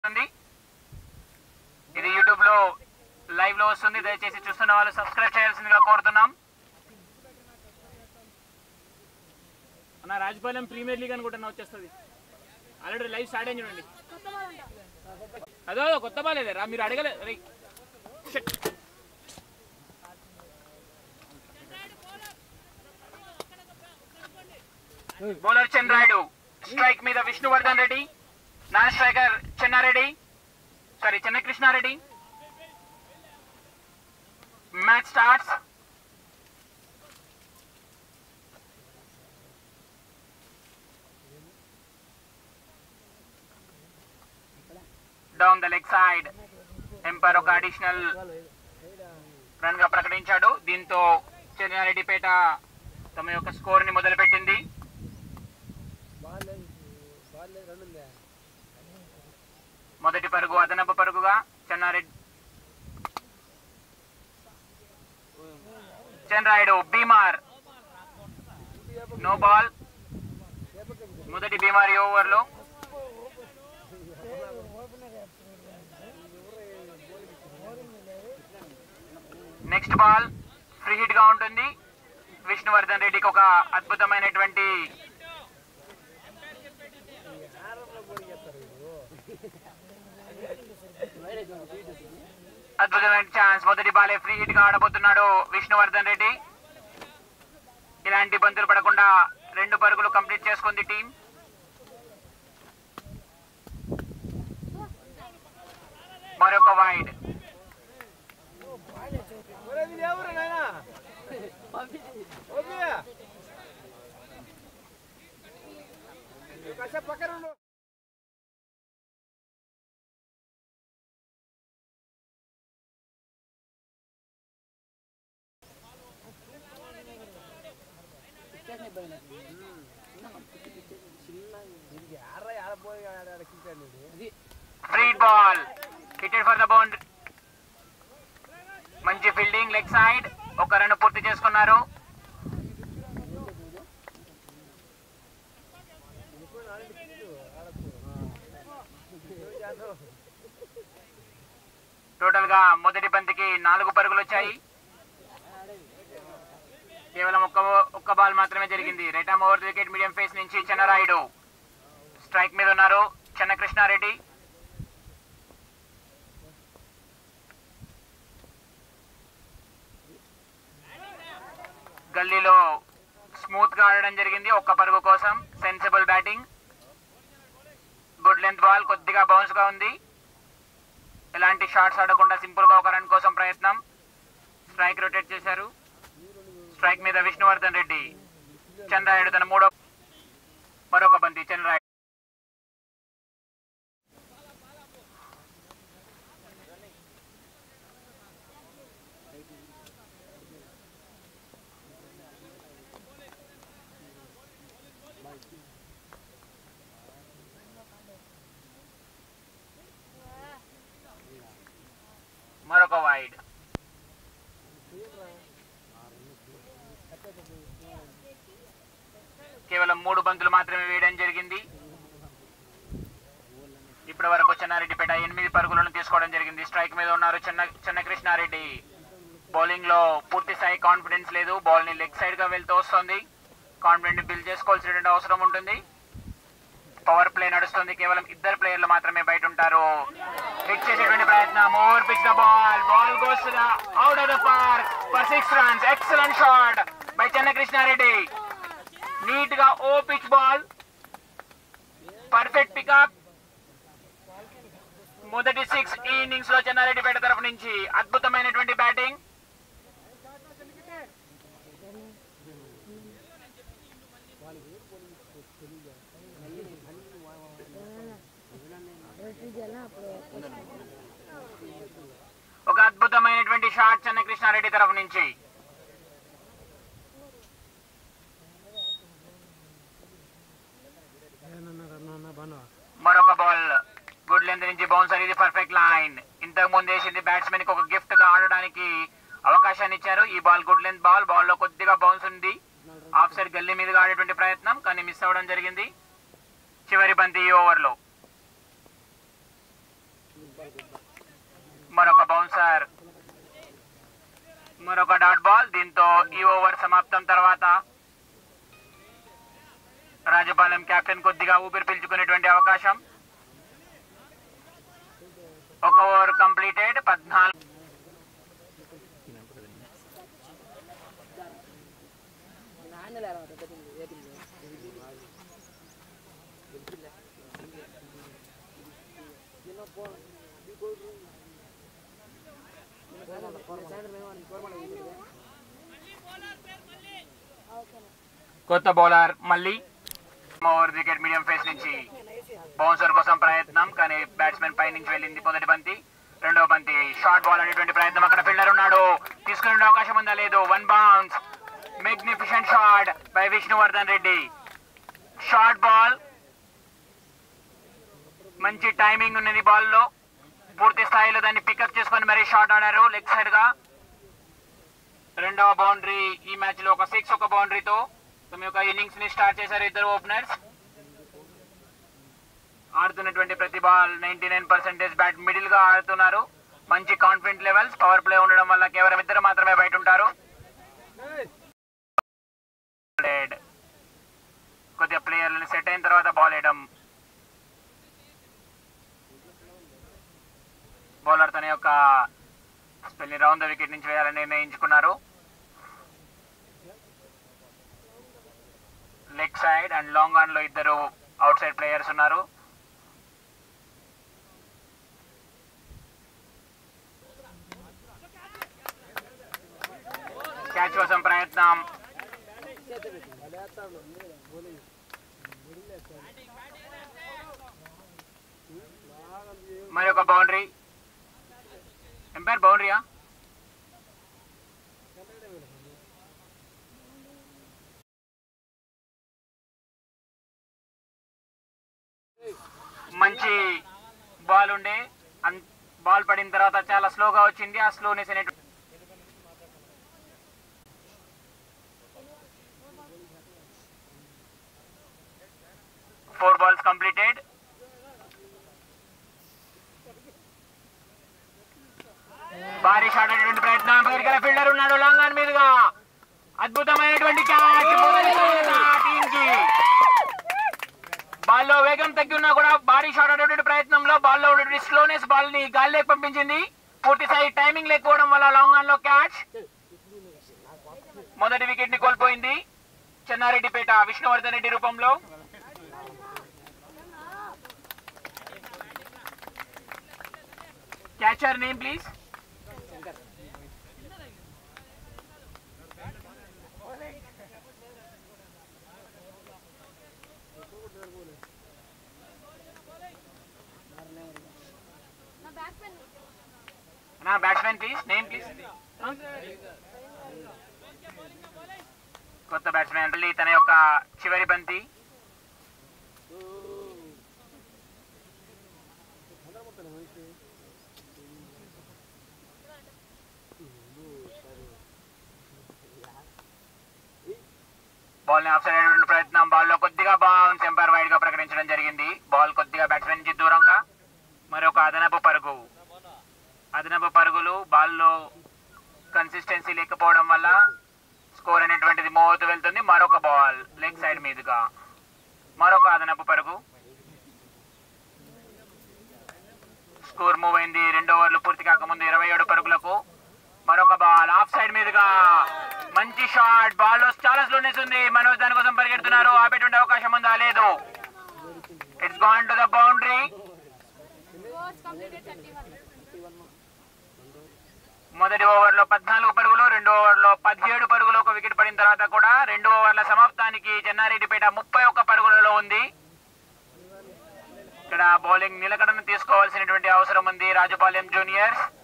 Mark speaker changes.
Speaker 1: ఉంది ఇది యూట్యూబ్ లో లైవ్ లో వస్తుంది దయచేసి చూస్తున్న వాళ్ళు సబ్స్క్రైబ్ చేయాల్సిందిగా కోరుతున్నాం
Speaker 2: నా రాజపాలెం ప్రీమియర్ లీగ్ అనుకుంటున్నా వచ్చేస్తుంది ఆల్రెడీ లైవ్ స్టార్ట్ అయింది చూడండి అదో కొత్త బాలేదే రా మీరు అడగలే రే షట్.
Speaker 1: బౌలర్ చంద్రాయుడు స్ట్రైక్ మీద Vishnuvardhan Reddy non striker Chennareddy sorry Chennakrishnareddy match starts down the leg side umpire ఒక అడిషనల్ రన్ గా ప్రకటించాడు దీంతో చెన్నారెడ్డిపేట తమ యొక్క స్కోర్ ని మొదలుపెట్టింది మొదటి పరుగు అదనపు పరుగుగా Chennareddy Chandrayudu beamer no ball మొదటి బీమార్ ఈ ఓవర్లో నెక్స్ట్ బాల్ ఫ్రీ హిట్ గా ఉంటుంది విష్ణువర్ధన్ రెడ్డికి ఒక అద్భుతమైనటువంటి అద్భుతమైన ఛాన్స్ మొదటి బాలే ఫ్రీ హిట్ గా ఆడబోతున్నాడు విష్ణువర్ధన్ రెడ్డి ఇలాంటి బంతులు పడకుండా రెండు పరుగులు కంప్లీట్ చేసుకుంది టీం మరొక wide free ball hitted for the boundary మంచి ఫీల్డింగ్ లెగ్ సైడ్ ఒక రన్ పూర్తి చేసుకున్నారు టోటల్ గా మొదటి బంతికి నాలుగు పరుగులు వచ్చాయి కేవలం ఒక్క ఒక్క బాల్ మాత్రమే జరిగింది right arm over wicket medium pace నుంచి చెన్నరాయుడు స్ట్రైక్ మీద ఉన్నారు చెన్నకృష్ణారెడ్డి గల్లీలో స్మూత్ గా ఆడడం జరిగింది ఒక్క పరుగు కోసం sensible batting good length ball కొద్దిగా బౌన్స్ గా ఉంది ఎలాంటి షాట్స్ ఆడకుండా సింపుల్ గా ఒక రన్ కోసం ప్రయత్నం స్ట్రైక్ రొటేట్ చేశారు స్ట్రైక్ మీద విష్ణువర్ధన్ రెడ్డి చంద్రాయుడు తన మూడో మరొక బంతి చంద్రాయుడు మరొక వైడ్ కేవలం మూడు బంతులు మాత్రమే వేయడం జరిగింది ఇప్పటి వరకు చెన్నారెడ్డిపేట ఎనిమిది పరుగులను తీసుకోవడం జరిగింది స్ట్రైక్ మీద ఉన్నారు చెన్న చెన్నకృష్ణారెడ్డి బౌలింగ్ లో పూర్తి స్థాయి కాన్ఫిడెన్స్ లేదు బాల్ ని లెగ్ సైడ్ గా వెళ్తూ వస్తుంది కాన్ఫిడెంట్ బిల్డ్ చేసుకోవాల్సినటువంటి అవసరం ఉంటుంది పవర్ ప్లే నడుస్తుంది కేవలం ఇద్దరు ప్లేయర్లు మాత్రమే బయట ఉంటారు హిట్ చేసేటువంటి ప్రయత్నం over pitch the ball ball goes out of the park for six runs excellent shot by Chennakrishnareddy neat గా ఓ పిచ్ బాల్ పర్ఫెక్ట్ పికప్ మొదటి సిక్స్ ఈ ఇన్నింగ్స్ లో చెన్నారెడ్డిపేట తరఫు నుంచి అద్భుతమైనటువంటి బ్యాటింగ్ ఒక అద్భుతమైనటువంటి షాట్ చెన్నకృష్ణారెడ్డి తరఫు నుంచి మరొక బాల్ గుడ్ లెంత్ నుంచి బౌన్సర్ ఇది పర్ఫెక్ట్ లైన్ ఇంతకు ముందు వేసింది బ్యాట్స్మెన్ కి ఒక గిఫ్ట్ గా ఆడడానికి అవకాశాన్ని ఇచ్చారు ఈ ball good length ball ball లో కొద్దిగా బౌన్స్ ఉంది ఆఫ్ సైడ్ గల్లీ మీదుగా ఆడేటువంటి ప్రయత్నం కానీ మిస్ అవ్వడం జరిగింది చివరి బంతి ఈ ఓవర్లో మరొక బౌన్సర్ మరొక డాట్ బాల్ దీంతో ఈ ఓవర్ సమాప్తం తర్వాత రాజపాలెం కెప్టెన్ కొద్దిగా ఊపిరి పీల్చుకునేటువంటి అవకాశం ఒక ఓవర్ కంప్లీటెడ్ పద్నాలుగు కొత్త బౌలర్ మళ్ళీ ఓవర్ వికెట్ మీడియం ఫేస్ నుంచి బౌన్సర్ కోసం ప్రయత్నం కానీ బ్యాట్స్మెన్ పై నుంచి వెళ్ళింది మొదటి బంతి రెండవ బంతి షార్ట్ బాల్ అనేటువంటి ప్రయత్నం అక్కడ ఫీల్డర్ ఉన్నాడు తీసుకునే అవకాశం ఉందా లేదు one bounce magnificent shot by Vishnuvardhan Reddy short ball మంచి టైమింగ్ ఉన్నది బాల్ లో పూర్తి స్థాయిలో దాన్ని పికప్ చేసుకొని మరీ షాట్ ఆడారు లెగ్ సైడ్ గా రెండవ బౌండరీ ఈ మ్యాచ్ లో ఒక సిక్స్ ఒక బౌండరీతో తమ యొక్క ఇన్నింగ్స్ ని స్టార్ట్ చేశారు ఇద్దరు ఓపెనర్స్ ఆడుతున్నటువంటి ప్రతి ball ninety nine percentage bat middle గా ఆడుతున్నారు మంచి కాన్ఫిడెంట్ లెవెల్స్ పవర్ ప్లే ఉండడం వల్ల కేవలం ఇద్దరు మాత్రమే బయట ఉంటారు Played. కొద్దిగా ప్లేయర్లను సెట్ అయిన తర్వాత బాల్ వేయడం బౌలర్ తన యొక్క స్పెల్ రౌండ్ ద వికెట్ నుంచి వేయాలని నిర్ణయించుకున్నారు leg side and long on లో ఇద్దరు అవుట్ సైడ్ ప్లేయర్స్ ఉన్నారు క్యాచ్ కోసం ప్రయత్నం మరి ఒక బౌండరీ ఎంపైర్ బౌండరీయా మంచి బాల్ ఉండే అన్- బాల్ పడిన తర్వాత చాలా స్లోగా వచ్చింది ఆ స్లోనెస్ అనేటువంటి ఫోర్ బాల్స్ కంప్లీటెడ్ భారీ షాట్ అనేటువంటి ప్రయత్నం బయటికి ఫీల్డర్ ఉన్నాడు లాంగ్ ఆన్ మీదుగా అద్భుతమైనటువంటి క్యాచ్ మొదటి టీం కి బాల్లో వేగం తగ్గి ఉన్నా కూడా భారీ షాట్ అనేటువంటి ప్రయత్నంలో బాల్లో ఉన్నటువంటి స్లోనెస్ బాల్ ని గాల్లోకి పంపించింది పూర్తి స్థాయి టైమింగ్ లేకపోవడం వల్ల లాంగ్ ఆన్ లో క్యాచ్ మొదటి వికెట్ ని కోల్పోయింది చెన్నారెడ్డిపేట విష్ణువర్ధన్ రెడ్డి రూపంలో క్యాచర్ నేమ్ ప్లీజ్ నా బ్యాట్స్మెన్ ప్లీజ్ నేమ్ ప్లీజ్ కొత్త బ్యాట్స్మెన్ మళ్ళీ తన యొక్క చివరి బంతి బాల్ ని ఆఫ్ సైడ్ అయినటువంటి ప్రయత్నం బాల్ లో కొద్దిగా బౌన్స్ ఎంపైర్ వైడ్ గా ప్రకటించడం జరిగింది బాల్ కొద్దిగా బ్యాట్స్మెన్ నుంచి దూరంగా మరొక అదనపు పరుగు అదనపు పరుగులు బాల్లో కన్సిస్టెన్సీ లేకపోవడం వల్ల స్కోర్ అనేటువంటిది మోతు వెళ్తుంది మరొక బాల్ లెగ్ సైడ్ మీదుగా మరొక అదనపు పరుగు స్కోర్ మూవ్ అయింది రెండు ఓవర్లు పూర్తి కాకముందు ఇరవై ఏడు పరుగులకు మరొక బాల్ ఆఫ్ సైడ్ మీదుగా మంచి షాట్ బాల్ చాలా స్లోనెస్ ఉంది మనోజ్ దానికోసం పరిగెడుతున్నారు ఆపేటువంటి అవకాశం ఉందా లేదు it's gone to the boundary మొదటి ఓవర్ లో పద్నాలుగు పరుగులు రెండో ఓవర్ లో పదిహేడు పరుగులు ఒక వికెట్ పడిన తర్వాత కూడా రెండు ఓవర్ల సమాప్తానికి చెన్నారెడ్డిపేట ముప్పై ఒక్క పరుగులలో ఉంది ఇక్కడ బౌలింగ్ నిలకడను తీసుకోవాల్సినటువంటి అవసరం ఉంది రాజపాలెం జూనియర్స్